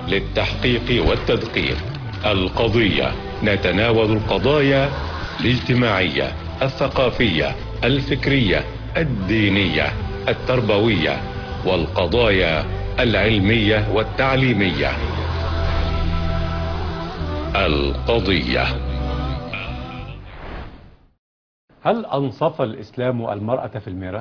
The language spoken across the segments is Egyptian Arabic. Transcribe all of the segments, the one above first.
للتحقيق والتدقيق القضية نتناول القضايا الاجتماعية الثقافية الفكرية الدينية التربوية والقضايا العلمية والتعليمية القضية هل أنصف الإسلام المرأة في الميراث؟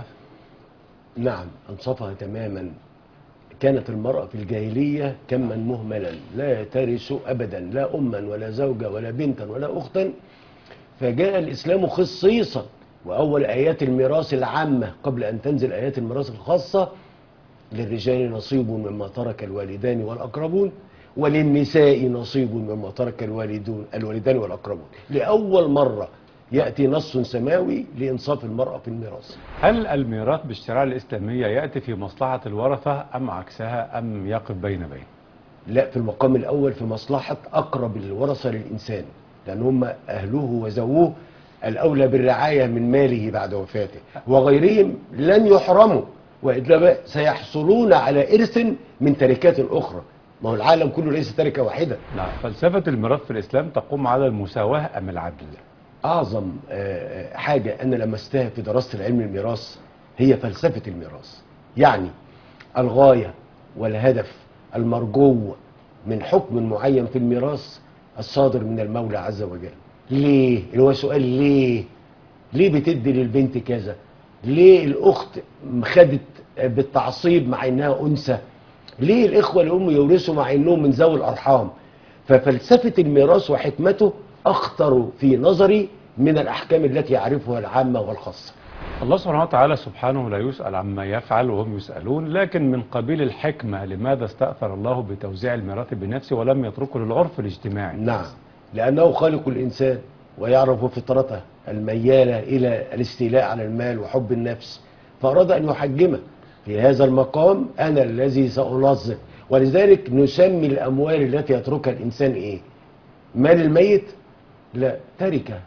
نعم أنصفها تماما كانت المرأة في الجاهلية كما مهملا لا ترث أبدا لا أما ولا زوجة ولا بنتا ولا أختا فجاء الإسلام خصيصا وأول آيات الميراث العامة قبل أن تنزل آيات الميراث الخاصة للرجال نصيب مما ترك الوالدان والأقربون وللنساء نصيب مما ترك الوالدون الوالدان والأقربون لأول مرة يأتي نص سماوي لإنصاف المرأة في الميراث هل الميراث بالشريعة الإسلامية يأتي في مصلحة الورثة أم عكسها أم يقف بين بين؟ لا في المقام الأول في مصلحة أقرب الورثة للإنسان لأن هم أهله وزووه الأولى بالرعاية من ماله بعد وفاته وغيرهم لن يحرموا وإنما سيحصلون على إرث من تركات أخرى ما هو العالم كله ليس تركة واحدة نعم فلسفة الميراث في الإسلام تقوم على المساواة أم العدل؟ أعظم آه، آه، حاجة أنا لمستها في دراسة العلم الميراث هي فلسفة الميراث يعني الغاية والهدف المرجو من حكم معين في الميراث الصادر من المولى عز وجل ليه اللي هو سؤال ليه ليه بتدي للبنت كذا ليه الأخت خدت بالتعصيب مع إنها أنثى ليه الإخوة الأم يورثوا مع إنهم من ذوي الأرحام ففلسفة الميراث وحكمته أخطر في نظري من الأحكام التي يعرفها العامة والخاصة الله سبحانه وتعالى سبحانه لا يسأل عما يفعل وهم يسألون لكن من قبيل الحكمة لماذا استأثر الله بتوزيع الميراث بنفسه ولم يتركه للعرف الاجتماعي نعم لأنه خالق الإنسان ويعرف فطرته الميالة إلى الاستيلاء على المال وحب النفس فأراد أن يحجمه في هذا المقام أنا الذي سأنظم ولذلك نسمي الأموال التي يتركها الإنسان إيه مال الميت لا تركة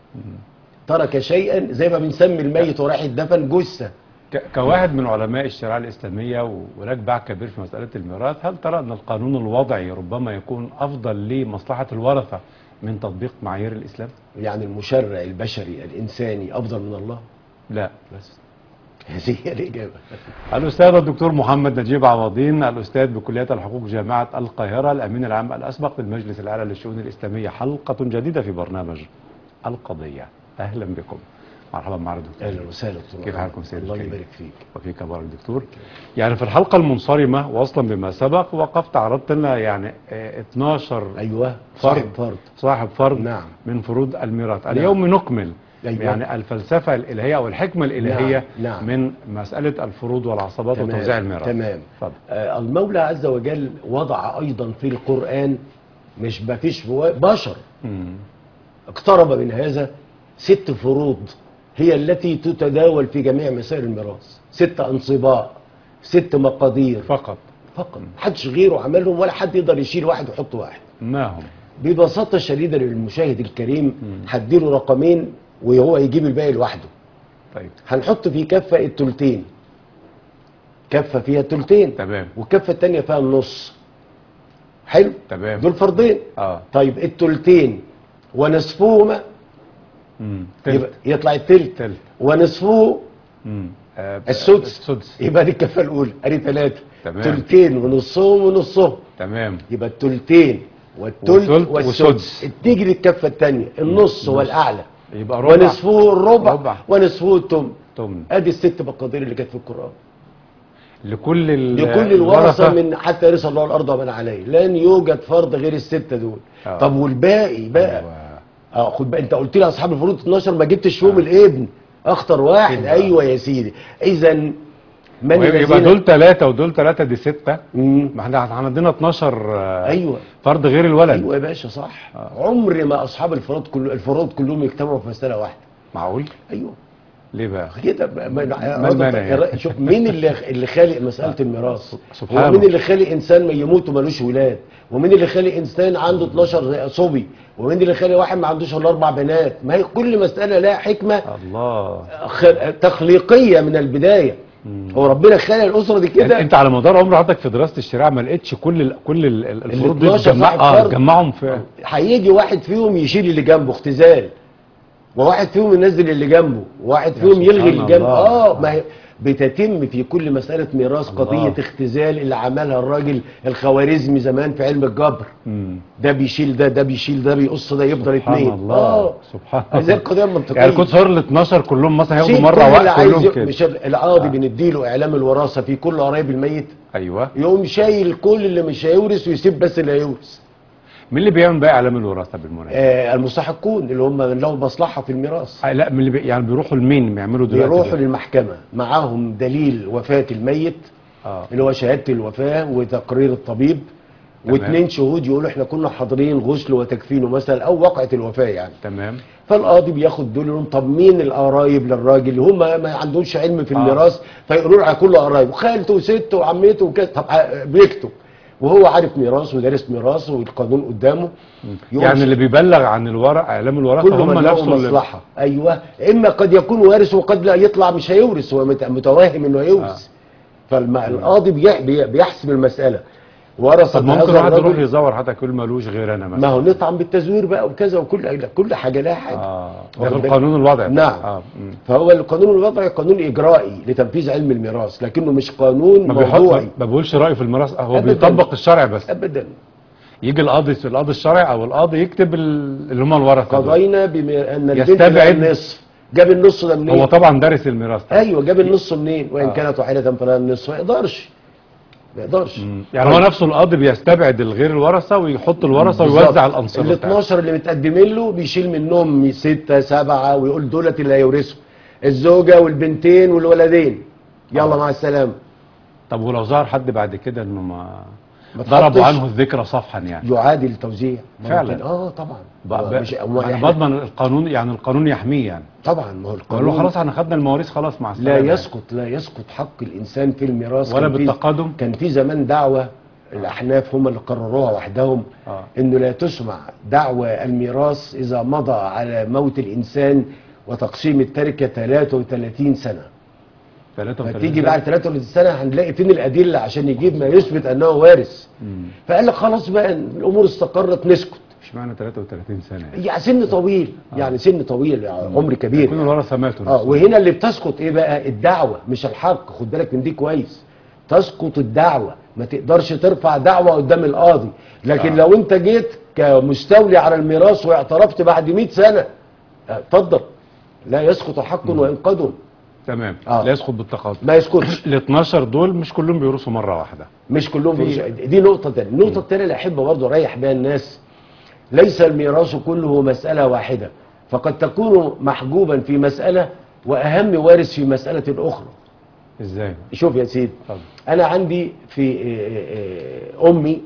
ترك شيئا زي ما بنسمي الميت وراح الدفن جثة ك- كواحد من علماء الشريعة الإسلامية و- ولك باع كبير في مسألة الميراث هل ترى أن القانون الوضعي ربما يكون أفضل لمصلحة الورثة من تطبيق معايير الإسلام؟ يعني المشرع البشري الإنساني أفضل من الله لا بس هذه هي الإجابة الأستاذ الدكتور محمد نجيب عوضين الأستاذ بكلية الحقوق جامعة القاهرة الأمين العام الأسبق للمجلس الأعلى للشؤون الإسلامية حلقة جديدة في برنامج القضية أهلا بكم مرحبا مع الدكتور أهلا وسهلا دكتور كيف حالكم سيدي الله الكريم؟ يبارك فيك وفيك بارك الدكتور يعني في الحلقة المنصرمة وصلا بما سبق وقفت عرضت لنا يعني آه، 12 أيوه فرد صاحب فرد صاحب فرد نعم. من فروض الميراث اليوم نكمل أيوة. يعني الفلسفة الإلهية أو الحكمة الإلهية نعم. من مسألة الفروض والعصبات تمام، وتوزيع الميراث تمام اتفضل آه المولى عز وجل وضع أيضا في القرآن مش مفيش بوا- بشر مم. اقترب من هذا ست فروض هي التي تتداول في جميع مسائل الميراث ست أنصباء ست مقادير فقط فقط محدش غيره عملهم ولا حد يقدر يشيل واحد ويحط واحد ما هم ببساطة شديدة للمشاهد الكريم هديله رقمين وهو يجيب الباقي لوحده طيب هنحط في كفة التلتين كفة فيها التلتين تمام والكفة التانية فيها النص حلو تمام دول فردين اه طيب التلتين ونصفهما مم. يبقى تلت يطلع التلت تلت ونصفه مم. آه، السدس السدس يبقى دي الكفة الأولى أدي ثلاثة تمام. تلتين ونصهم ونصهم تمام يبقى التلتين والتلت والتلت والسدس والسدس. تيجي الكفة الثانية النص والأعلى يبقى ربع ونصفه الربع ربع. ونصفه التم تمن ادي الست مقادير اللي كانت في القرآن لكل ال- لكل الورثة من حتى يرث الله الأرض ومن عليه لن يوجد فرض غير الستة دول آه. طب والباقي بقى أيوة. اه خد بقى انت قلت لي اصحاب الفروض 12 ما جبتش فيهم الابن اخطر واحد كده. ايوه يا سيدي اذا من يبقى الذين دول ثلاثة ودول ثلاثة دي ستة مم. ما احنا احنا عندنا 12 آه، ايوه فرد غير الولد ايوه يا باشا صح عمر ما اصحاب الفروض كل الفروض كلهم يجتمعوا في مساله واحده معقول ايوه ليه بقى كده ما- ما- ما المانع يعني؟ شوف مين اللي اللي خالق مساله الميراث سبحان هو مين الله. اللي خالق انسان ما يموت ومالوش ولاد ومين اللي خالق انسان عنده 12 صبي ومين اللي خالق واحد ما عندوش الا اربع بنات ما هي كل مساله لها حكمه الله خ- تخليقيه من البدايه هو ربنا خلق الاسره دي يعني كده انت على مدار عمر حضرتك في دراسه الشريعه ما لقيتش كل ال كل ال- ال- الفروض دي 12 تجمع صاحب اه فرد. تجمعهم في هيجي واحد فيهم يشيل اللي جنبه اختزال وواحد فيهم ينزل اللي جنبه وواحد يا فيهم يلغي سبحان اللي جنبه الله. اه ما هي بتتم في كل مساله ميراث الله. قضيه اختزال اللي عملها الراجل الخوارزمي زمان في علم الجبر مم. ده بيشيل ده ده بيشيل ده بيقص ده يفضل سبحان اتنين الله سبحان زي الله القضيه المنطقيه يعني كنت صور ال 12 كلهم مثلا هياخدوا شيل مره كل اللي وقت عايز كلهم ي- كده مش القاضي بنديله اعلام الوراثه في كل قرايب الميت ايوه يقوم شايل كل اللي مش هيورث ويسيب بس اللي هيورث مين اللي بيعمل بقى اعلام الوراثه بالمناسبه؟ آه المستحقون اللي هم لهم مصلحه في الميراث آه لا من اللي بي... يعني بيروحوا لمين بيعملوا دلوقتي بيروحوا ده؟ للمحكمة معاهم دليل وفاة الميت اه اللي هو شهادة الوفاة وتقرير الطبيب تمام. واثنين شهود يقولوا احنا كنا حاضرين غسل وتكفينه مثلا او وقعة الوفاة يعني تمام فالقاضي بياخد دول يقول لهم طب مين القرايب للراجل هم ما عندهمش علم في آه. الميراث فيقولوا له على كل قرايبه خالته وسته وعمته وكذا طب ع- بيكتب وهو عارف ميراث ودارس ميراث والقانون قدامه يقوم يعني اللي بيبلغ عن الورق اعلام الوراثه كل هم من له نفسه اللي مصلحة ايوه اما قد يكون وارث وقد لا يطلع مش هيورث هو مت- متوهم انه هيورث فالقاضي بيح- بي- بيحسم المسألة ورث طب ممكن هذا واحد يروح الرجل يزور حتى يقول ملوش غير انا ما مثلا هو نطعم بالتزوير بقى وكذا وكل كل حاجة لها حاجة اه ده واخد في بالك؟ القانون الوضعي نعم. اه مم. فهو القانون الوضعي قانون إجرائي لتنفيذ علم الميراث لكنه مش قانون ما بيحط موضوعي ما بيقولش رايه في الميراث آه، هو أبداً. بيطبق الشرع بس أبدا يجي القاضي القاضي الشرعي او القاضي يكتب ال- اللي هم الورثه دول. قضينا بما أن البنت يستبعد- لها النصف جاب النص ده منين؟ هو طبعا دارس الميراث طبعاً. ايوه جاب النص منين وان آه. كانت واحده فلها النصف ما يقدرش ما يقدرش يعني هو نفسه القاضي بيستبعد الغير الورثه ويحط الورثه ويوزع الانصار ال بتاعته. 12 اللي متقدمين له بيشيل منهم ستة سبعة ويقول دولت اللي هيورثوا الزوجة والبنتين والولدين يلا آه. مع السلامة طب ولو ظهر حد بعد كده انه ما ما ضربوا تحطش- عنه الذكرى صفحا يعني يعادل التوزيع فعلا. ممكن. اه طبعا ب- هو ب- مش هو يعني إحنا- بضمن القانون يعني القانون يحميه يعني طبعا ما هو قالوا القانون خلاص احنا خدنا المواريث خلاص مع لا السلامه يسقط لا يسقط حق الانسان في الميراث ولا كان في- بالتقادم كان في زمان دعوة الأحناف هم اللي قرروها وحدهم آه. إنه لا تسمع دعوى الميراث إذا مضى على موت الإنسان وتقسيم التركة 33 سنة 33 فتيجي بعد 33 سنة هنلاقي فين الأدلة عشان يجيب ما يثبت أنه وارث مم. فقال لك خلاص بقى الأمور استقرت نسكت اشمعنى 33 سنه يعني يعني سن طويل يعني سن طويل يعني عمر كبير يكون الورثه ماتوا اه نفسهم. وهنا اللي بتسقط ايه بقى الدعوة مش الحق خد بالك من دي كويس تسقط الدعوة ما تقدرش ترفع دعوة قدام القاضي لكن آه. لو انت جيت كمستولي على الميراث واعترفت بعد 100 سنة اه، اتفضل لا يسقط حق وان قدم تمام آه. لا يسقط بالتقادم ما يسقطش ال 12 دول مش كلهم بيورثوا مره واحده مش كلهم في- في دي نقطة تانية النقطة التانية اللي أحب برضه أريح بيها الناس ليس الميراث كله مسألة واحدة فقد تكون محجوبا في مسألة وأهم وارث في مسألة أخرى ازاي شوف يا سيدي اتفضل. أنا عندي في آه، آه، أمي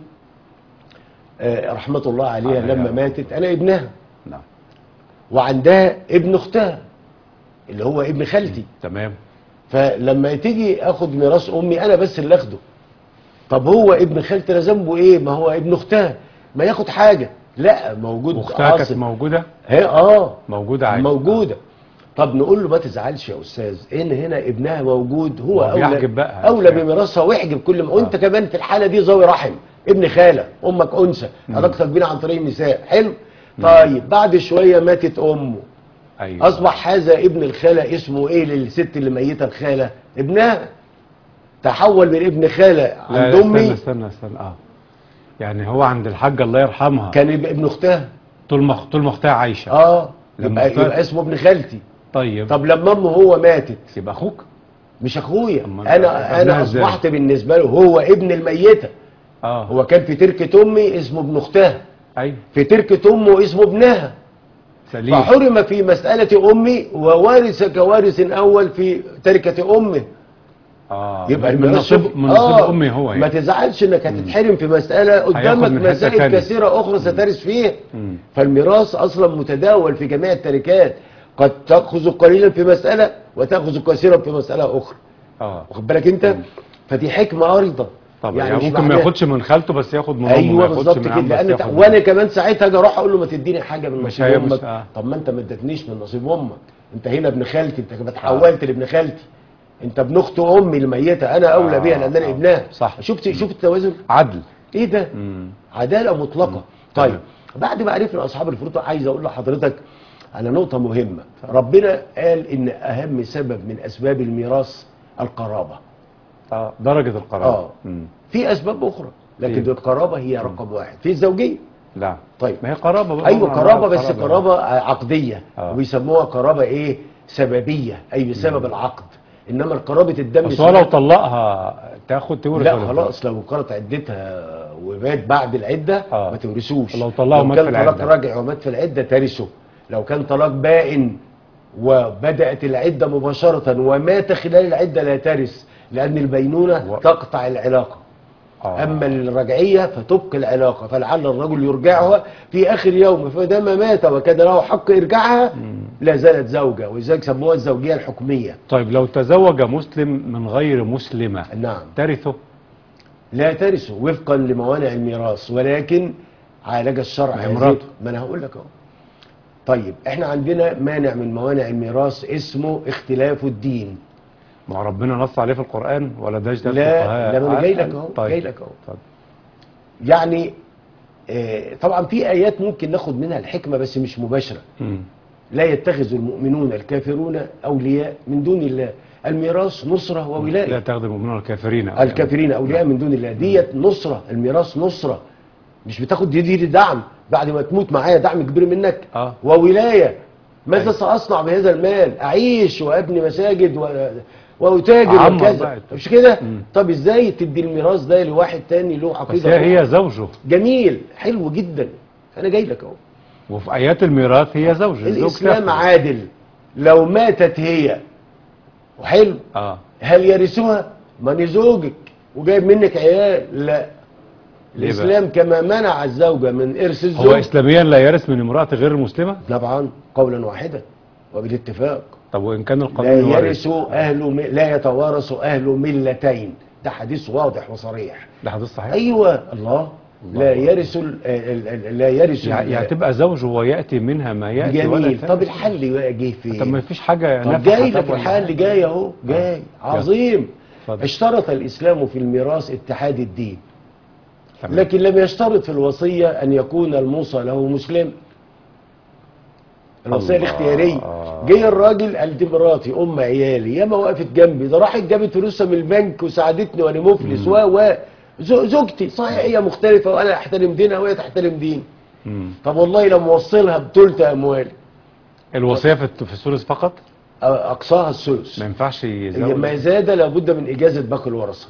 آه، رحمة الله عليها عليها لما رحمة ماتت أنا ابنها نعم وعندها ابن أختها اللي هو ابن خالتي تمام فلما تيجي اخد ميراث امي انا بس اللي اخده طب هو ابن خالتي ده ذنبه ايه ما هو ابن اختها ما ياخد حاجه لا موجود واختها كانت عاصم. موجوده هي اه موجوده عادي موجوده طب نقول له ما تزعلش يا استاذ ان هنا ابنها موجود هو هو اولى بيحجب بقى. اولى بميراثها ويحجب كل ما وانت كمان في الحاله دي ذوي رحم ابن خاله امك انثى علاقتك بينا عن طريق النساء حلو طيب بعد شويه ماتت امه ايوه اصبح هذا ابن الخاله اسمه ايه للست اللي ميته الخاله ابنها تحول من ابن خاله لا عند لا، استنى امي استنى استنى اه يعني هو عند الحاجه الله يرحمها كان يبقى ابن اختها طول ما طول ما اختها عايشه اه لما يبقى, اختها- يبقى اسمه ابن خالتي طيب طب لما امه هو ماتت يبقى اخوك مش اخويا أمال انا ابنها انا إزاي؟ اصبحت بالنسبه له هو ابن الميته اه هو كان في تركه امي اسمه ابن اختها ايوه في تركه امه اسمه ابنها سليم فحرم في مساله امي ووارث كوارث اول في تركه امه اه يبقى من الميراث نصيب شوف- من نصيب آه، امي هو ما يعني تزعلش انك هتتحرم في مسألة قدامك من حتة مسائل تانية. كثيرة اخرى سترث فيها مم. فالميراث اصلا متداول في جميع التركات قد تأخذ قليلا في مسألة وتأخذ كثيرا في مسألة اخرى اه واخد بالك انت فدي حكمة ارضة طبعا يعني, مش ممكن ما معناها- ياخدش من خالته بس ياخد من امه ايوه ما ياخدش بالظبط من كده عمه بس لان ياخد تع- من- وانا كمان ساعتها اجي اروح اقول له ما تديني حاجه من مش نصيب هي- امك مش- آه. طب ما انت ما ادتنيش من نصيب امك انت هنا ابن خالتي انت كده اتحولت لابن خالتي انت ابن اخت امي الميته انا اولى آه، بيها لان انا آه. ابنها صح. شفت شفت التوازن عدل ايه ده مم. عداله مطلقه طيب تمام. بعد ما عرفنا اصحاب الفروض عايز اقول لحضرتك على نقطه مهمه ربنا قال ان اهم سبب من اسباب الميراث القرابه اه درجة القرار اه مم. في اسباب اخرى لكن إيه؟ القرابه هي رقم واحد في الزوجيه لا طيب ما هي قرابة بقى ايوه طبعاً قرابه أنواع بس القرابة. قرابه عقديه آه. وبيسموها قرابه ايه سببيه اي بسبب العقد انما قرابه الدم بس هو لو سبب- طلقها تاخد تورث لا ولا خلاص لو كانت عدتها ومات بعد العده آه. ما تورثوش لو طلقه ومات كان في طلاق العدة. راجع ومات في العده ترثه لو كان طلاق بائن وبدات العده مباشره ومات خلال العده لا ترث لان البينونه و- تقطع العلاقه آه. اما الرجعيه فتبقي العلاقه فلعل الرجل يرجعها في اخر يوم فدام مات وكان له حق يرجعها لا زالت زوجه ولذلك سموها الزوجيه الحكميه طيب لو تزوج مسلم من غير مسلمة نعم ترثه لا ترثه وفقا لموانع الميراث ولكن عالج الشرع ما هي هذه- مراته. ما انا هقول لك اهو طيب احنا عندنا مانع من موانع الميراث اسمه اختلاف الدين ما هو ربنا نص عليه في القرآن ولا ده اجتهاد لا، فقهاء؟ لا، ما أنا آه، جاي لك أهو، طيب. جاي لك أهو. اتفضل. يعني آه، طبعا في ايات ممكن ناخد منها الحكمه بس مش مباشره مم. لا يتخذ المؤمنون الكافرون اولياء من دون الله الميراث نصره لا وولايه تخدم المؤمنين الكافرين الكافرين اولياء من دون الله ديت نصره الميراث نصره مش بتاخد دي دي دعم بعد ما تموت معايا دعم كبير منك آه. وولايه ماذا أيوة. ساصنع بهذا المال اعيش وابني مساجد و... واتاجر عمر وكذا بقى. مش كده مم. طب ازاي تدي الميراث ده لواحد تاني له بس عقيده هي هي زوجه جميل حلو جدا انا جاي لك اهو وفي آيات الميراث هي زوج الزوج الاسلام تاخد. عادل لو ماتت هي وحلو اه هل يرثها من زوجك وجايب منك عيال لا ليه بقى؟ الاسلام كما منع الزوجه من ارث هو الزوج اسلاميا لا يرث من امرأة غير المسلمة طبعا قولا واحدا وبالاتفاق طب وان كان لا القانون يورث يرث اهل م... لا يتوارث اهل ملتين ده حديث واضح وصريح ده حديث صحيح ايوه الله لا الله. يرث ال... ال... ال... لا يرث يعني ال- يعني تبقى زوجه وياتي منها ما ياتي ولا جميل تأتي. طب الحل بقى جه فين طب ما فيش حاجه طب نافعة جاي طب لك ولا الحل حاجة؟ جاي اهو جاي عظيم اتفضل. اشترط الاسلام في الميراث اتحاد الدين تمام. لكن لم يشترط في الوصيه ان يكون الموصى له مسلم الوصيه الله. الاختياريه جه الراجل قال دي مراتي ام عيالي ياما وقفت جنبي ده راحت جابت فلوسها من البنك وساعدتني وانا مفلس و و زو- زوجتي صحيح هي مختلفه وانا احترم دينها وهي تحترم دين مم. طب والله لو موصلها بثلث اموالي الوصيه في في الثلث فقط أ- اقصاها الثلث ما ينفعش هي يزود ما زاد لابد من اجازه باقي الورثه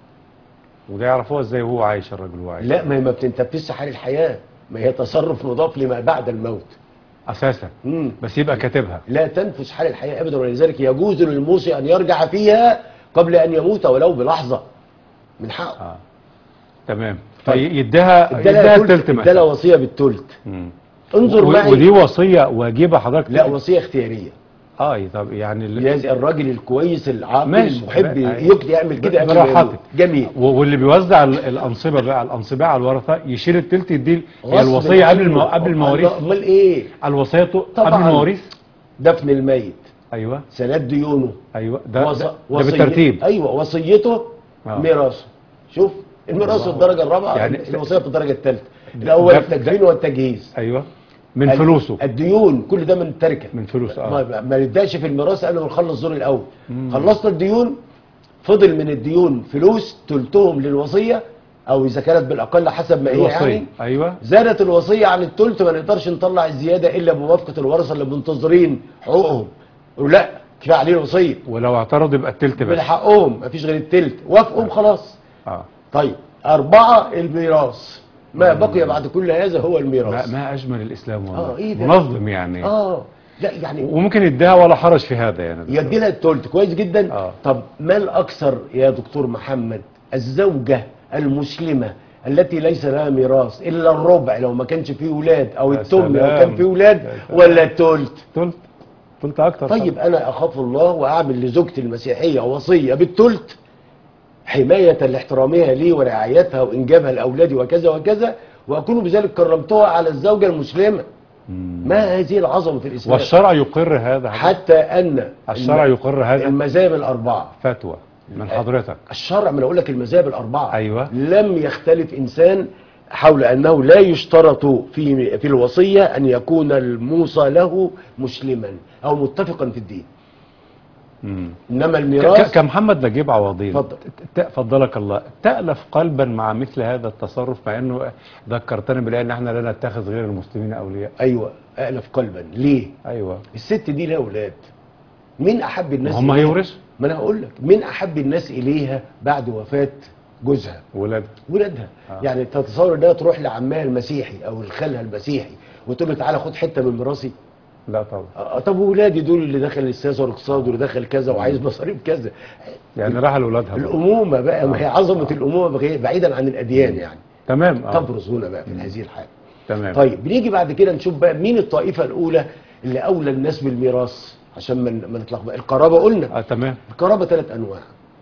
وده يعرفوها ازاي وهو عايش الراجل وهو عايش لا ما هي ما بتنتفذش حال الحياه ما هي تصرف مضاف لما بعد الموت اساسا مم. بس يبقى كاتبها لا تنفذ حال الحياه ابدا ولذلك يجوز للموصي ان يرجع فيها قبل ان يموت ولو بلحظه من حقه اه تمام طيب. فيديها ادالها يديها تلت- التلت ادالها مثلا وصيه بالثلث مم. انظر و- معي ودي وصيه واجبه حضرتك لا وصيه اختياريه اه طب يعني ال- لازم الراجل الكويس العاقل ماشي. المحب بقى- يقضي يعمل كده قبل ما براحتك. يموت. جميل و- واللي بيوزع ال- الانصبه بقى الانصبه على الورثه يشيل التلت يديه هي غصب الوصيه قبل عنه. المو... قبل المواريث امال ايه الوصيه تو- طبعاً. قبل المواريث دفن الميت ايوه سداد ديونه ايوه ده وص- ده, ده وصية- بالترتيب ايوه وصيته آه. ميراثه شوف الميراث الله. الدرجه الرابعه يعني- يعني الوصيه في الدرجه الثالثه الاول ده- التكفين والتجهيز ايوه من ال- فلوسه الديون كل ده من التركه من فلوس اه ما, ما نداش في الميراث قبل ما نخلص دور الاول خلصنا الديون فضل من الديون فلوس تلتهم للوصيه او اذا كانت بالاقل حسب ما هي الوصيه يعني ايوه زادت الوصيه عن الثلث ما نقدرش نطلع الزياده الا بموافقه الورثه اللي منتظرين حقوقهم يقولوا لا كفايه عليه الوصيه ولو اعترض يبقى التلت بس بالحقهم مفيش غير التلت وافقهم خلاص اه طيب أربعة الميراث ما بقي بعد كل هذا هو ما, الميراث ما اجمل الاسلام والله آه، إيه ده؟ منظم يعني اه لا يعني وممكن يديها ولا حرج في هذا يعني يدي لها التلت كويس جدا آه. طب ما الأكثر يا دكتور محمد الزوجة المسلمة التي ليس لها ميراث إلا الربع لو ما كانش فيه ولاد أو يا التم لو سلام. كان فيه ولاد يا سلام. ولا التلت تلت تلت اكتر طيب أنا أخاف الله وأعمل لزوجتي المسيحية وصية بالتلت حماية لاحترامها لي ورعايتها وإنجابها لأولادي وكذا وكذا وأكون بذلك كرمتها على الزوجة المسلمة ما هذه العظمه في الاسلام والشرع يقر هذا حتى ان الشرع يقر هذا المذاهب الاربعه فتوى من حضرتك الشرع من اقول لك المذاهب الاربعه أيوة. لم يختلف انسان حول انه لا يشترط في في الوصيه ان يكون الموصى له مسلما او متفقا في الدين مم. انما ك- ك- الميراث كمحمد نجيب عوضين اتفضل. ت- ت- فضلك الله تألف قلبا مع مثل هذا التصرف مع انه ذكرتني بالآية ان احنا لا نتخذ غير المسلمين اولياء ايوه الف قلبا ليه ايوه الست دي لها اولاد مين احب الناس هم إليها؟ هيورثوا ما انا هقول لك مين احب الناس اليها بعد وفاه جوزها ولاد ولادها آه. يعني تتصور انها تروح لعمها المسيحي او لخالها المسيحي وتقول له تعالى خد حته من ميراثي لا طبعا آه، طب ولادي دول اللي دخل السياسه والاقتصاد واللي دخل كذا وعايز مصاريف كذا يعني راح لاولادها بقى. الامومه بقى ما هي عظمه الامومه بقى بعيدا عن الاديان يعني تمام اه تبرز هنا بقى في هذه الحاله تمام طيب بنيجي بعد كده نشوف بقى مين الطائفه الاولى اللي اولى الناس بالميراث عشان ما ما نتلخبط القرابه قلنا اه تمام القرابه ثلاث انواع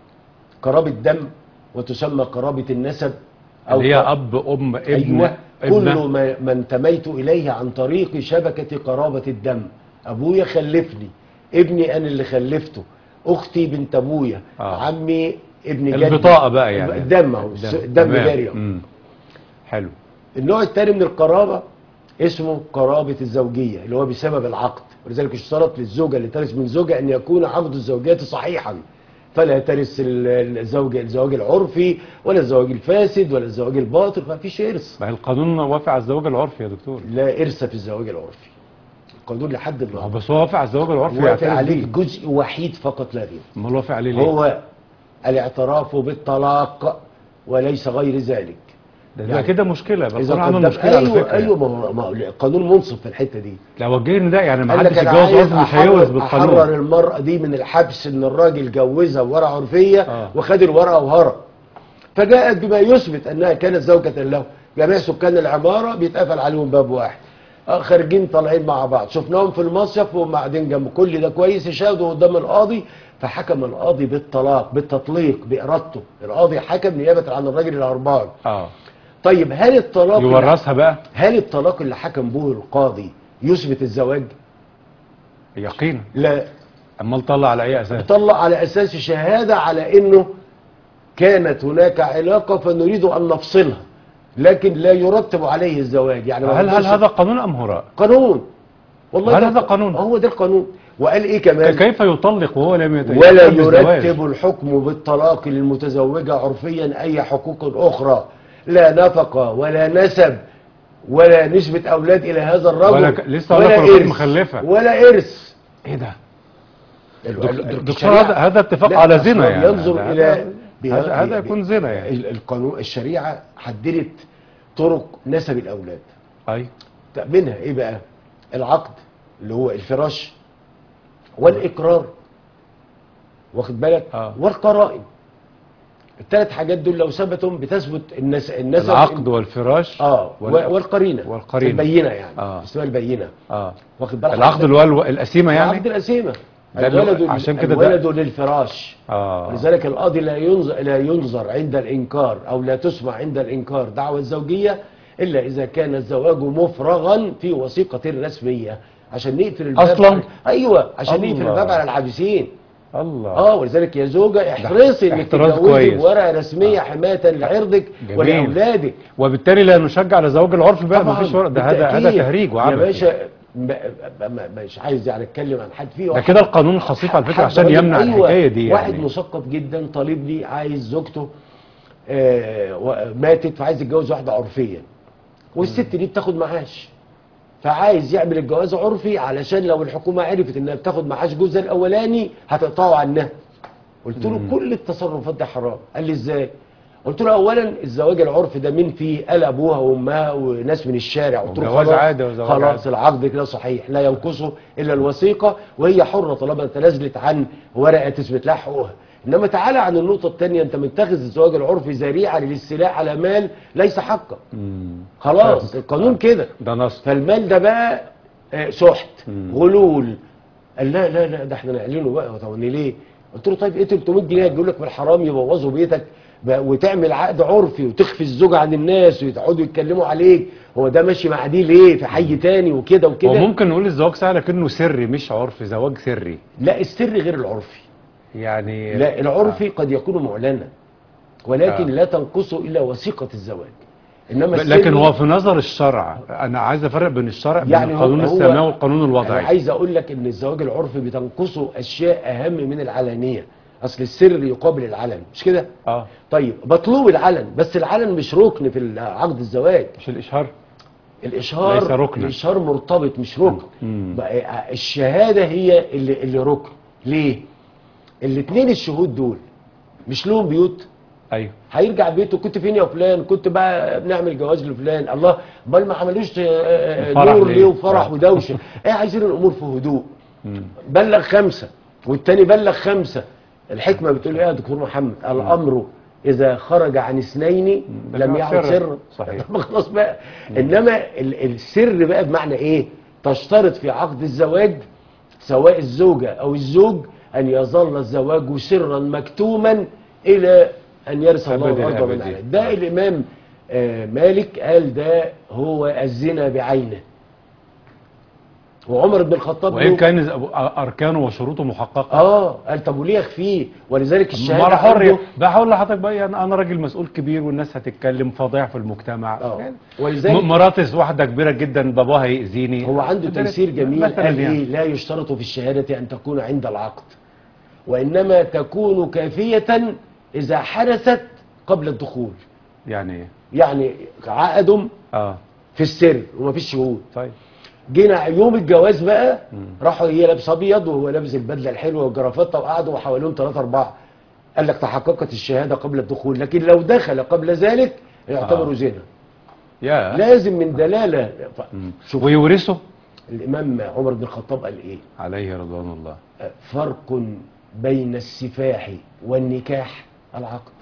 قرابه دم وتسمى قرابه النسب اللي هي ق- اب ام ابن ايوه ابنة. كل ما ما انتميت اليه عن طريق شبكه قرابه الدم ابويا خلفني ابني انا اللي خلفته اختي بنت ابويا آه. عمي ابن جدي البطاقه بقى يعني الدم اهو الس- الدم تمام. جاري اهو مم. حلو النوع الثاني من القرابه اسمه قرابه الزوجيه اللي هو بسبب العقد ولذلك اشترط للزوجه اللي ترث من زوجها ان يكون عقد الزوجيه صحيحا فلا ترث ال- الزوج الزواج العرفي ولا الزواج الفاسد ولا الزواج الباطل ما فيش ارث ما هي القانون وافق على الزواج العرفي يا دكتور لا ارث في الزواج العرفي القانون لحد ما هو النهارده بس هو وافق على الزواج العرفي وافق يعترف عليه بيه. جزء وحيد فقط لا غير امال وافق عليه ليه؟ هو الاعتراف بالطلاق وليس غير ذلك ده, يعني ده كده مشكله يبقى اذا القانون عمل قدم مشكله على ايوه فكره ايوه ما هو ما هو القانون منصف في الحته دي لو وجهني ده يعني ما قال لك حدش انا يتجوز عايز غصب مش هيجوز أحرر, احرر بالقانون المراه دي من الحبس ان الراجل جوزها بورقه عرفيه آه. وخد الورقه وهرب فجاءت بما يثبت انها كانت زوجة له جميع سكان العماره بيتقفل عليهم باب واحد آه، خارجين طالعين مع بعض شفناهم في المصيف وهم قاعدين جنب كل ده كويس يشاهدوا قدام القاضي فحكم القاضي بالطلاق بالتطليق بارادته القاضي حكم نيابه عن الراجل الهربان اه طيب هل الطلاق اللي- يورثها بقى هل الطلاق اللي حكم به القاضي يثبت الزواج؟ يقينا لا امال طلع على اي اساس؟ طلق على اساس شهاده على انه كانت هناك علاقه فنريد ان نفصلها لكن لا يرتب عليه الزواج يعني ما هل هل نقدرش- هذا قانون ام هراء؟ قانون والله هل ده هذا قانون؟ هو ده القانون وقال ايه كمان كيف يطلق وهو لم يت- ولا يقم بالزواج؟ يرتب الحكم بالطلاق للمتزوجة عرفيا أي حقوق أخرى لا نفقة ولا نسب ولا نسبة أولاد إلى هذا الرجل ولا ك- لسه ولا كرة إرث مخلفة. ولا إرث ايه ده؟ ال- دكتور هذا هذا اتفاق لا، على أصلاً زنا يعني ينظر هذا- إلى هذا, هذا ب- يكون زنا يعني ال- القانون الشريعة حددت طرق نسب الأولاد اي طب منها إيه بقى العقد اللي هو الفراش والإقرار واخد بالك آه. والقرائن الثلاث حاجات دول لو ثبتهم بتثبت النس... النسب العقد والفراش اه وال- وال... والقرينه والقرينة. البينه يعني آه. اسمها البينه اه واخد بالك العقد اللي هو الو- القسيمه عقد يعني القسيمه ده اللي هو- الولد عشان كده ده- الولد للفراش اه ولذلك القاضي لا ينظر لا ينظر عند الانكار او لا تسمع عند الانكار دعوى الزوجيه الا اذا كان الزواج مفرغا في وثيقه رسميه عشان نقفل الباب أصلاً؟ على- ايوه عشان نقفل الله. الباب على العابسين الله اه ولذلك يا زوجه احرصي انك احتراز تتجوزي كويس. بورقه رسميه حمايه لعرضك جميل. ولاولادك وبالتالي لا نشجع على زواج العرف بقى ما طبعاً، فيش ورق ده هذا هذا بالتأكيد. تهريج يا وعبث باشا ما- ما- ما- مش عايز يعني اتكلم عن حد فيه ده واحد- كده القانون خفيف على فكره حد عشان راجل- يمنع أيوة، الحكايه دي واحد يعني مثقف جدا طالب لي عايز زوجته آه، و- ماتت فعايز يتجوز واحده عرفيا والست دي بتاخد معاش فعايز يعمل الجواز عرفي علشان لو الحكومه عرفت انها بتاخد معاش جوزها الاولاني هتقطعه عنها قلت له كل التصرفات دي حرام قال لي ازاي قلت له اولا الزواج العرفي ده مين فيه قال ابوها وامها وناس من الشارع قلت له وجواز خلاص عادي وزواج خلاص عادي. العقد كده صحيح لا ينقصه الا الوثيقه وهي حره طالما تنازلت عن ورقه تثبت لها حقوقها انما تعالى عن النقطه الثانيه انت متخذ الزواج العرفي ذريعه للاستيلاء على مال ليس حقا مم. خلاص القانون كده ده نص فالمال ده بقى آه، سحت غلول قال لا لا لا ده احنا نعلنه بقى طب أنا ليه قلت له طيب ايه 300 جنيه هتجيب لك من الحرام يبوظوا بيتك بقى وتعمل عقد عرفي وتخفي الزوجه عن الناس ويقعدوا يتكلموا عليك هو ده ماشي مع دي ليه في حي تاني وكده وكده وممكن نقول الزواج سهل لكنه سري مش عرفي زواج سري لا السر غير العرفي يعني لا العرفي قد يكون معلنا ولكن آه. لا تنقصه الا وثيقه الزواج انما ب- السر لكن هو في نظر الشرع انا عايز افرق بين الشرع بين يعني هو- القانون هو- السماوي والقانون انا الوضعي عايز اقول لك ان الزواج العرفي بتنقصه اشياء اهم من العلانيه اصل السر يقابل العلن مش كده اه طيب مطلوب العلن بس العلن مش ركن في عقد الزواج مش الاشهار الاشهار ليس ركنا. الاشهار مرتبط مش ركن مم. بقى الشهاده هي اللي اللي ركن ليه الاثنين الشهود دول مش لهم بيوت ايوه هيرجع بيته كنت فين يا فلان كنت بقى بنعمل جواز لفلان الله امال ما عملوش آه، آه، فرح نور ليه؟ ليه وفرح آه. ودوشه ايه عايزين الامور في هدوء مم. بلغ خمسه والتاني بلغ خمسه الحكمه بتقول ايه يا دكتور محمد الامر اذا خرج عن اثنين ده لم كان يعد سر. سرا صحيح. طب خلاص بقى انما ال- السر بقى بمعنى ايه تشترط في عقد الزواج سواء الزوجه او الزوج ان يظل الزواج سرا مكتوما الى ان يرث الله أبد الارض ومن الآبدين. عليها ده الامام آه، مالك قال ده هو الزنا بعينه وعمر بن الخطاب وان له- كان ز- اركانه وشروطه محققه اه قال طب وليه يخفيه ولذلك الشهاده مرة حر عنده- بقى هقول لحضرتك بقى يعني انا راجل مسؤول كبير والناس هتتكلم فظيع في المجتمع اه يعني ولذلك م- مراتي واحده كبيره جدا باباها هيأذيني هو عنده مثلاً- تيسير جميل مثلاً قال يعني. ايه لا يشترط في الشهاده ان تكون عند العقد وانما تكون كافيه اذا حدثت قبل الدخول يعني ايه يعني عقدهم اه في السر ومفيش شهود طيب جينا يوم الجواز بقى راحوا هي لابسه ابيض وهو لابس البدله الحلوه والجرافته وقعدوا حواليهم ثلاثه اربعه قال لك تحققت الشهاده قبل الدخول لكن لو دخل قبل ذلك يعتبر آه. زنا يا لازم من دلاله مم. شوف ويورثه الامام عمر بن الخطاب قال ايه عليه رضوان الله فرق بين السفاح والنكاح العقد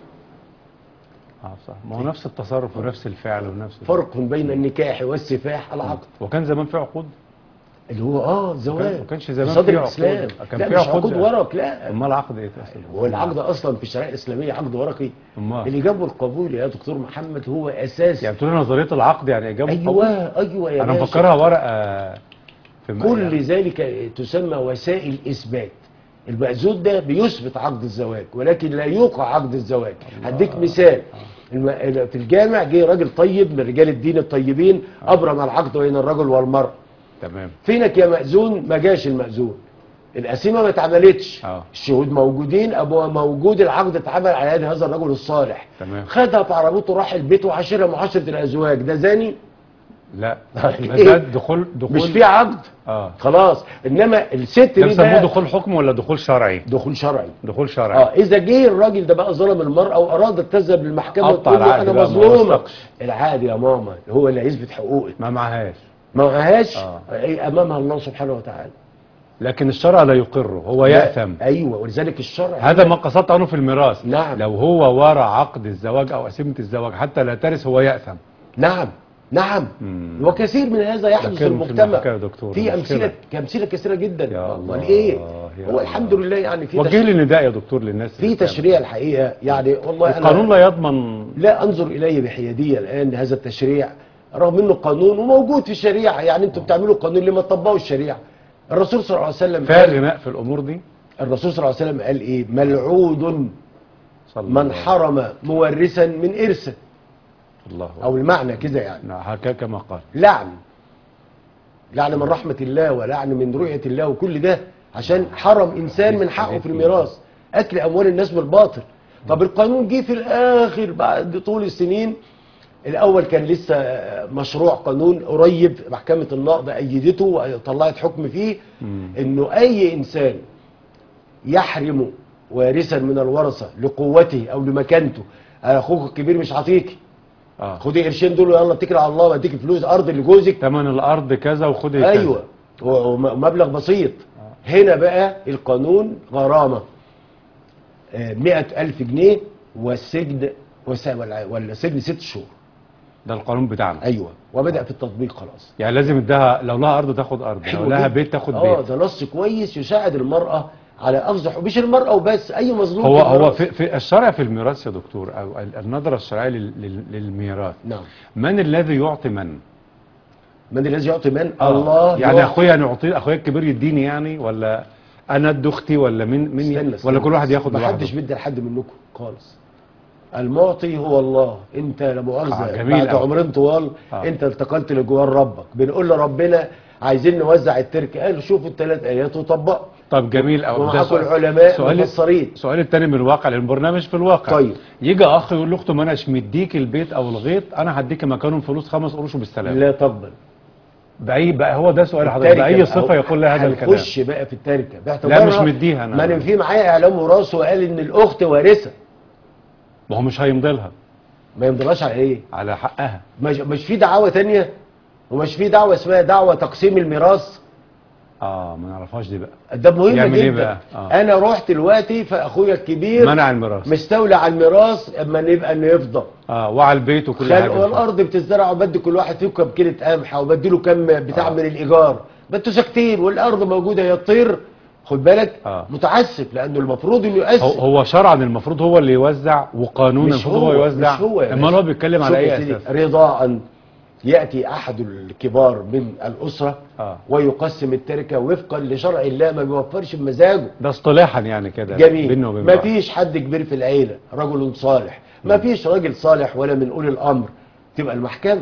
اه صح ما هو نفس التصرف ونفس الفعل ونفس فرق بين النكاح والسفاح العقد وكان زمان في عقود اللي هو اه زواج ما كانش زمان صدر في عقود. الاسلام كان لا في مش عقود عقود يعني. ورق لا امال العقد ايه اصلا هو العقد اصلا في الشريعه الاسلاميه عقد ورقي امال الاجابه والقبول يا دكتور محمد هو اساس يعني بتقول نظريه العقد يعني اجابه ايوه ايوه يا انا باشا. مفكرها ورقه في م- كل يعني ذلك تسمى وسائل اثبات المأذون ده بيثبت عقد الزواج ولكن لا يوقع عقد الزواج هديك مثال الم- في الجامع جه راجل طيب من رجال الدين الطيبين ابرم العقد بين الرجل والمرأة تمام فينك يا مأذون ما جاش المأذون القسيمة ما اتعملتش اه. الشهود موجودين ابوها موجود العقد اتعمل على يد هذا الرجل الصالح تمام. خدها في عربيته راح البيت وعاشرها معاشرة الازواج ده زاني لا إيه؟ بس ده دخول دخول مش في عقد اه خلاص انما الست ده دي بيسموه بقى دخول حكم ولا دخول شرعي دخول شرعي دخول شرعي اه اذا جه الراجل ده بقى ظلم المراه وارادت تذهب للمحكمه قطع وتقول له العقد انا بقى، ما مظلومه وثقش. العادي يا ماما هو اللي هيثبت حقوقك ما معهاش ما معهاش آه. ايه امامها الله سبحانه وتعالى لكن الشرع لا يقره هو يأثم لا، ايوه ولذلك الشرع هذا ما قصدت عنه في الميراث نعم. لو هو ورى عقد الزواج او قسيمه الزواج حتى لا ترث هو يأثم نعم نعم مم. وكثير من هذا يحدث في لكن في المجتمع المحكمة يا دكتور، في مشكلة. امثله امثله كثيره جدا يا امال الله، ايه يا هو الله. الحمد لله يعني في وجه تشريع لي نداء يا دكتور للناس في تشريع الحقيقه يعني والله القانون انا لا يضمن لا انظر اليه بحياديه الان هذا التشريع رغم انه قانون وموجود في الشريعه يعني انتوا بتعملوا قانون لما تطبقوا الشريعه الرسول صلى الله عليه وسلم فيها قال غناء في الامور دي الرسول صلى الله عليه وسلم قال ايه ملعود صلى الله من عليه حرم مورثا من ارثه الله او المعنى كده يعني نعم، هكذا كما قال لعن لعن من رحمه الله ولعن من رؤيه الله وكل ده عشان حرم انسان من حقه في الميراث اكل اموال الناس بالباطل طب القانون جه في الاخر بعد طول السنين الاول كان لسه مشروع قانون قريب محكمه النقض ايدته وطلعت حكم فيه انه اي انسان يحرم وارثا من الورثه لقوته او لمكانته اخوك الكبير مش عطيك اه خدي قرشين دول يلا اتكل على الله واديك فلوس ارض لجوزك ثمن الارض كذا وخدي كذا ايوه و- ومبلغ بسيط هنا بقى القانون غرامه مئة ألف جنيه والسجن وس- ولا ولا سجن ست شهور ده القانون بتاعنا ايوه وبدأ في التطبيق خلاص يعني لازم ادها لو لها ارض تاخد ارض لو حلو لها جدا. بيت تاخد اه بيت ده نص كويس يساعد المرأة على أخذ حقوق مش المرأة وبس أي مظلوم هو في هو الميراث. في, في الشرع في الميراث يا دكتور او ال- النظره الشرعيه لل- لل- للميراث نعم من الذي يعطي من من الذي يعطي من الله يعني يعطي. اخويا نعطي اخويا الكبير يديني يعني ولا انا ادي اختي ولا مين مين استنى ي- استنى. ولا كل واحد ياخد ما لوحده حدش بيدي لحد منكم خالص المعطي هو الله انت لا مؤاخذه آه، جميل بعد أوي. عمرين طوال آه. انت التقلت لجوار ربك بنقول لربنا عايزين نوزع التركه قال شوفوا الثلاث ايات وطبقوا طب جميل قوي ومعاكم العلماء سؤال مفسرين السؤال الثاني من الواقع لان البرنامج في الواقع طيب. يجي اخ يقول لاخته ما اناش مديك البيت او الغيط انا هديك مكانهم فلوس خمس قروش وبالسلامه لا تقبل باي بقى هو ده سؤال حضرتك التركة باي بقى صفه هو- يقول لها هذا الكلام هنخش بقى في التركه باعتبارها مش مديها أنا. ما انا في معايا اعلام وراثه وقال ان الاخت وارثه ما هو مش هيمضي لها ما يمضيلاش على ايه على حقها مش, مش في دعوه تانية ومش في دعوه اسمها دعوه تقسيم الميراث اه ما نعرفهاش دي بقى ده مهم يعمل جدا إيه بقى؟ آه. انا رحت دلوقتي فاخويا الكبير منع الميراث مستولى على الميراث اما نبقى انه يفضى اه وعلى البيت وكل خلق حاجه والارض بتزرع وبدي كل واحد فيكم كام كيلة قمح وبدي له كام بتاع آه. من الايجار ما انتوا ساكتين والارض موجوده هي تطير خد بالك آه. متعسف لانه المفروض انه يقسم هو, هو شرعا المفروض هو اللي يوزع وقانونا مش المفروض هو, يوزع مش هو يا امال باشا. هو بيتكلم على شوف يا اي سيدي، اساس رضاء ياتي احد الكبار من الاسره آه. ويقسم التركه وفقا لشرع الله ما بيوفرش بمزاجه ده اصطلاحا يعني كده جميل بينه وبين ما بعض. فيش حد كبير في العيله رجل صالح ما فيش راجل صالح ولا من اولي الامر تبقى المحكمه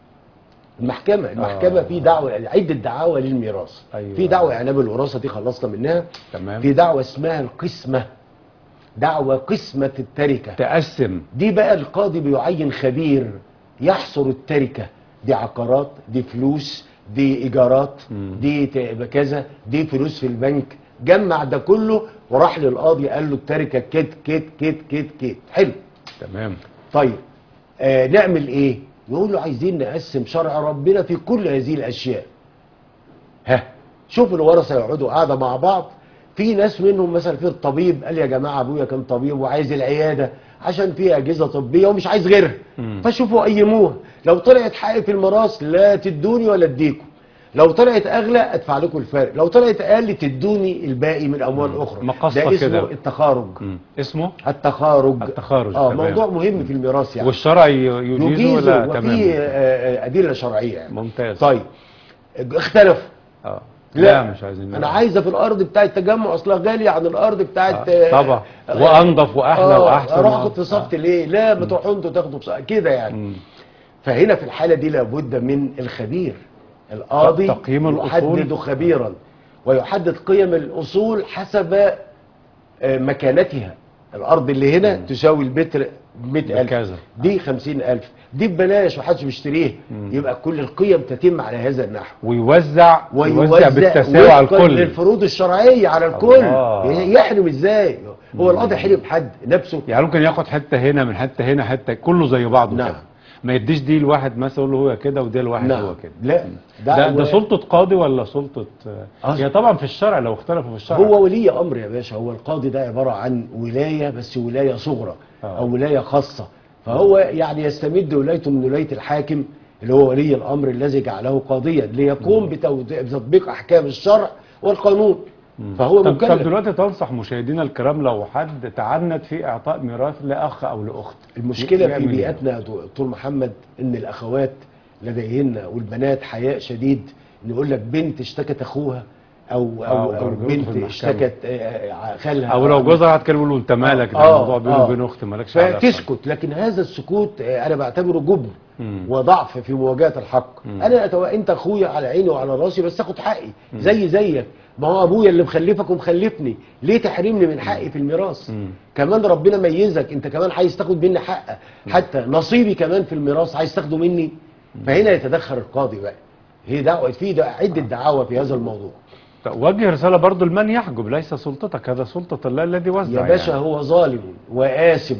المحكمه المحكمه آه. في دعوه عده دعاوى للميراث أيوة. في دعوه اعلام الوراثه دي خلصنا منها تمام في دعوه اسمها القسمه دعوه قسمه التركه تقسم دي بقى القاضي بيعين خبير يحصر التركة دي عقارات دي فلوس دي إيجارات دي ت- كذا دي فلوس في البنك جمع ده كله وراح للقاضي قال له التركة كت كت كت كت كت حلو تمام طيب آه نعمل ايه يقول له عايزين نقسم شرع ربنا في كل هذه الاشياء ها شوف الورثه يقعدوا قاعده مع بعض في ناس منهم مثلا في الطبيب قال يا جماعه ابويا كان طبيب وعايز العياده عشان فيها اجهزه طبيه ومش عايز غيرها مم. فشوفوا قيموها لو طلعت حق في الميراث لا تدوني ولا اديكم لو طلعت اغلى ادفع لكم الفارق لو طلعت اقل تدوني الباقي من اموال اخرى مقصة ده اسمه كده. التخارج مم. اسمه التخارج التخارج، اه تمام. موضوع مهم في الميراث يعني والشرع ي- يجيزه يجيزه ولا وفي تمام آه، آه، ادله شرعيه يعني ممتاز طيب اختلفوا اه لا, لا مش عايزين انا عايزه في الارض بتاعه التجمع اصلها غاليه عن الارض بتاعه آه، طبعا. وأنضف وأحلى وأحسن. اروح اخد في صفت ليه لا ما تروحوا انتوا تاخدوا في صفت كده يعني مم. فهنا في الحاله دي لابد من الخبير القاضي تقييم الأصول. يحدد خبيرا ويحدد قيم الاصول حسب آه، مكانتها الارض اللي هنا تساوي المتر 100000 بكذا. دي 50000 دي ببلاش ومحدش بيشتريها يبقى كل القيم تتم على هذا النحو ويوزع ويوزع بالتساوي على وفقاً الكل للفروض الشرعيه على الكل الله. يحرم ازاي هو القاضي حرم حد نفسه يعني ممكن ياخد حته هنا من حته هنا حته كله زي بعضه نعم. كده ما يديش دي لواحد مثلا يقول له هو كده ودي لواحد نعم هو كده لا ده, هو- ده سلطه قاضي ولا سلطه آه. هي طبعا في الشرع لو اختلفوا في الشرع هو ولي امر يا باشا هو القاضي ده عباره عن ولايه بس ولايه صغرى آه. او ولايه خاصه فهو يعني يستمد ولايته من ولايه الحاكم اللي هو ولي الامر الذي جعله قاضيا ليقوم بتو- بتطبيق احكام الشرع والقانون فهو طب, طب مكلف دلوقتي تنصح مشاهدينا الكرام لو حد تعنت في اعطاء ميراث لاخ او لاخت المشكله في يعمل إيه؟ بيئتنا يا دكتور محمد ان الاخوات لديهن والبنات حياء شديد إن يقول لك بنت اشتكت اخوها او آه، او, أو ويرجعوه في بنت المحكمة. اشتكت آه، خالها او لو جوزها هتكلم له انت مالك ده آه، الموضوع بينه آه. وبين اختي مالكش علاقه فتسكت لكن هذا السكوت آه، انا بعتبره جبن مم. وضعف في مواجهه الحق انا أتو... انت اخويا على عيني وعلى راسي بس اخد حقي زي زيك ما هو ابويا اللي مخلفك ومخلفني ليه تحرمني من حقي في الميراث مم. كمان ربنا ميزك انت كمان عايز تاخد مني حق حتى نصيبي كمان في الميراث عايز تاخده مني فهنا يتدخل القاضي بقى هي دعوه في ده عده دعاوى في هذا الموضوع طب وجه رساله برضو لمن يحجب ليس سلطتك هذا سلطه الله الذي وزع يا باشا يعني. هو ظالم وآثم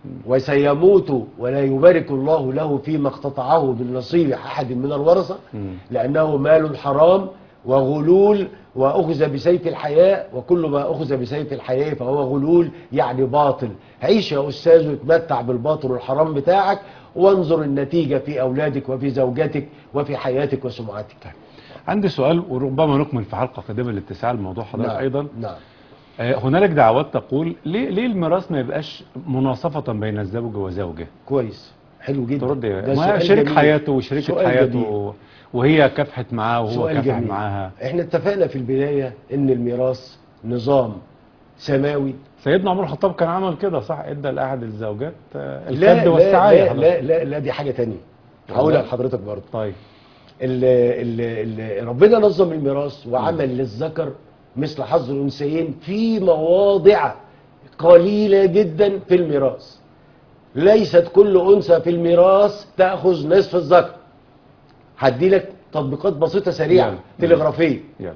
وسيموت ولا يبارك الله له فيما اقتطعه من نصيب أحد من الورثة مم. لأنه مال حرام وغلول وأخذ بسيف الحياة وكل ما أخذ بسيف الحياة فهو غلول يعني باطل عيش يا أستاذ وتمتع بالباطل والحرام بتاعك وانظر النتيجة في أولادك وفي زوجتك وفي حياتك وسمعتك عندي سؤال وربما نكمل في حلقه قادمه لاتساع الموضوع حضرتك ايضا نعم آه، هنالك دعوات تقول ليه ليه الميراث ما يبقاش مناصفه بين الزوج وزوجه كويس حلو جدا ترد ده إيه؟ ما سؤال شريك جميل. حياته وشريكة سؤال حياته جميل. وهي كافحت معاه وهو سؤال كافح جميل معاها احنا اتفقنا في البدايه ان الميراث نظام سماوي سيدنا عمر الخطاب كان عمل كده صح ادى لاحد الزوجات آه، لا الكد لا والسعايه لا, حضرتك. لا لا لا دي حاجه تانية هقولها لحضرتك برضه طيب ال ال ال ربنا نظم الميراث وعمل للذكر مثل حظ الانثيين في مواضع قليله جدا في الميراث ليست كل انثى في الميراث تاخذ نصف الذكر هدي لك تطبيقات بسيطه سريعه يلا. تلغرافيه يلا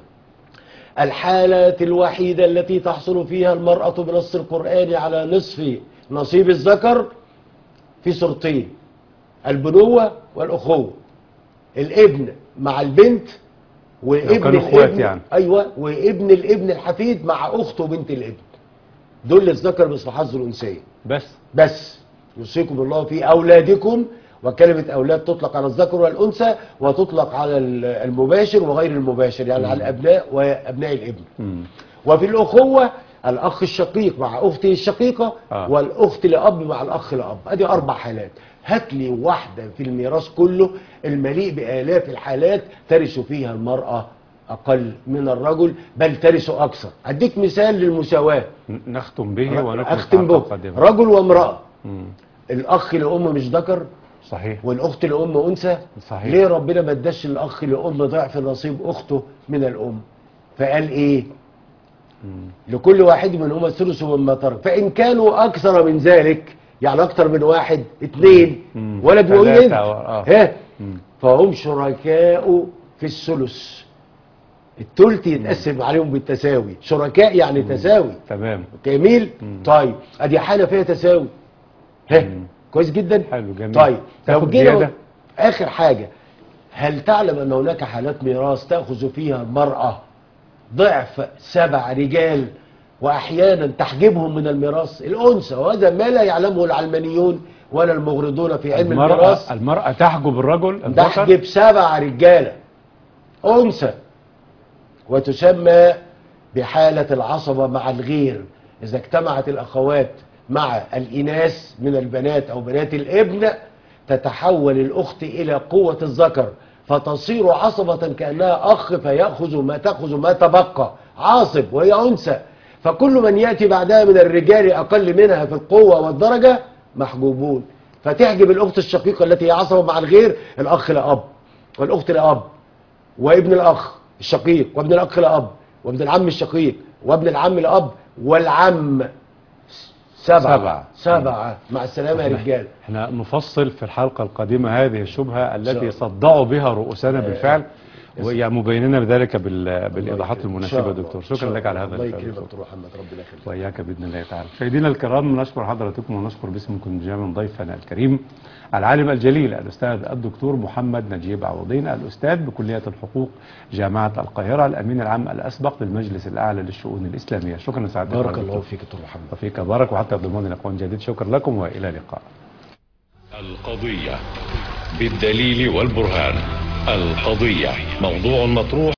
الحالة الوحيدة التي تحصل فيها المرأة بنص القرآن على نصف نصيب الذكر في صورتين البنوة والأخوة الابن مع البنت وابن كانوا اخوات الابن يعني. أيوة وابن الابن الحفيد مع أخته بنت الابن دول الذكر مثل حظ الأنثيين بس بس يوصيكم الله في أولادكم وكلمة أولاد تطلق على الذكر والأنثى وتطلق على المباشر وغير المباشر يعني على الأبناء وأبناء الابن مم. وفي الأخوة الأخ الشقيق مع أخته الشقيقة آه. والأخت لأب مع الأخ لأب أدي أربع حالات هات لي واحدة في الميراث كله المليء بآلاف الحالات ترث فيها المرأة أقل من الرجل بل ترث أكثر أديك مثال للمساواة ن- نختم به ونكمل أختم في به الحلقة القادمة. رجل وامرأة مم. الأخ لأم مش ذكر صحيح والأخت لأم أنثى صحيح. ليه ربنا ما اداش الأخ لأم ضعف نصيب أخته من الأم فقال إيه لكل واحد منهما الثلث مما ترك فإن كانوا أكثر من ذلك يعني أكثر من واحد اثنين مم. ولد ثلاثة وولد أو- آه. ها مم. فهم شركاء في الثلث الثلث يتقسم عليهم بالتساوي شركاء يعني تساوي تمام جميل طيب ادي حاله فيها تساوي ها كويس جدا حلو، جميل. طيب لو تاخد جينا زيادة؟ اخر حاجه هل تعلم ان هناك حالات ميراث تاخذ فيها المراه ضعف سبع رجال واحيانا تحجبهم من الميراث الانثى وهذا ما لا يعلمه العلمانيون ولا المغرضون في علم المرأة الميراث المرأة تحجب الرجل الذكر تحجب سبع رجاله انثى وتسمى بحالة العصبة مع الغير إذا اجتمعت الأخوات مع الإناث من البنات أو بنات الابن تتحول الأخت إلى قوة الذكر فتصير عصبة كأنها أخ فيأخذ ما تأخذ ما تبقى عاصب وهي أنثى فكل من يأتي بعدها من الرجال أقل منها في القوة والدرجة محجوبون فتحجب الأخت الشقيقة التي هي عصبة مع الغير الأخ لأب والأخت لأب وابن الاخ الشقيق وابن الاخ لاب وابن العم الشقيق وابن العم لاب والعم سبعة سبعة. سبعة مع السلامة يا رجال احنا نفصل في الحلقة القادمة هذه الشبهة التي الله. صدعوا بها رؤوسنا بالفعل ويعني مبينين بذلك بال- بالإيضاحات المناسبة دكتور شكرا لك على هذا الله الفعل يكرمك دكتور. دكتور محمد ربنا يخليك وإياك بإذن الله تعالى مشاهدينا الكرام نشكر حضراتكم ونشكر باسمكم جميعا ضيفنا الكريم العالم الجليل الأستاذ الدكتور محمد نجيب عوضين الأستاذ بكلية الحقوق جامعة القاهرة الأمين العام الأسبق للمجلس الأعلى للشؤون الإسلامية شكرا سعادتك بارك دكتور. الله فيك دكتور محمد وفيك بارك وحتى ضمان لقاء جديد شكرا لكم وإلى اللقاء القضية بالدليل والبرهان القضية موضوع مطروح